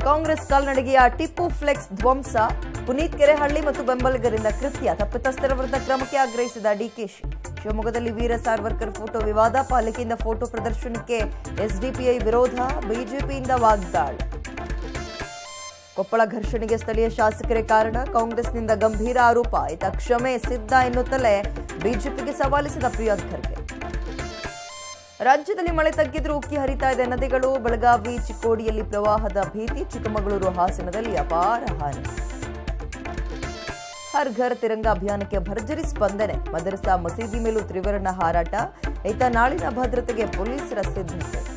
Congress ಕಾಲ್ನಡಿಗೆಯ Tipu flex ಧ್ವಂಸ ಪುನೀತ್ ಕೆರೆಹಳ್ಳಿ ಮತ್ತು ಬೆಂಬಲಿಗರಿಂದ ಕೃತ್ಯ ತಪ್ಪಿತಸ್ಥರ ವಿರುದ್ಧ ಕ್ರಮಕ್ಕೆ ಆಗ್ರಹಿಸಿದ ಡಿಕೆಶಿ ಶಿವಮೊಗ್ಗದಲ್ಲಿ ವೀರ ಸಾರ್ವರ್ಕರ್ ಫೋಟೋ ವಿವಾದ ಪಾಲಿಕೆಯಿಂದ ಫೋಟೋ ಪ್ರದರ್ಶನಕ್ಕೆ ಎಸ್ಡಿಪಿಐ ವಿರೋಧ ಬಿಜೆಪಿಯಿಂದ ವಾಗ್ದಾಳಿ ಕೊಪ್ಪಳ ಘರ್ಷಣೆಗೆ ಸ್ಥಳೀಯ ಶಾಸಕರೇ ಕಾರಣ ಕಾಂಗ್ರೆಸ್ನಿಂದ ಗಂಭೀರ ಆರೋಪ ಇತ ಕ್ಷಮೆ ಸಿದ್ಧ ಎನ್ನುತ್ತಲೇ ಬಿಜೆಪಿಗೆ ಸವಾಲಿಸಿದ ಪ್ರಿಯಾಂಕ್ ಖರ್ಗೆ ರಾಜ್ಯದಲ್ಲಿ ಮಳೆ ತಗ್ಗಿದ್ರೂ ಉಕ್ಕಿ ಹರಿತಾ ಇದೆ ನದಿಗಳು ಬೆಳಗಾವಿ ಚಿಕ್ಕೋಡಿಯಲ್ಲಿ ಪ್ರವಾಹದ ಭೀತಿ ಚಿಕ್ಕಮಗಳೂರು ಹಾಸನದಲ್ಲಿ ಅಪಾರ ಹಾನಿ ಹರ್ ಘರ್ ತಿರಂಗ ಅಭಿಯಾನಕ್ಕೆ ಭರ್ಜರಿ ಸ್ಪಂದನೆ ಮದರಸಾ ಮಸೀದಿ ಮೇಲೂ ತ್ರಿವರ್ಣ ಹಾರಾಟ ಇತ ನಾಳಿನ ಭದ್ರತೆಗೆ ಪೊಲೀಸರ ಸಿದ್ಧತೆ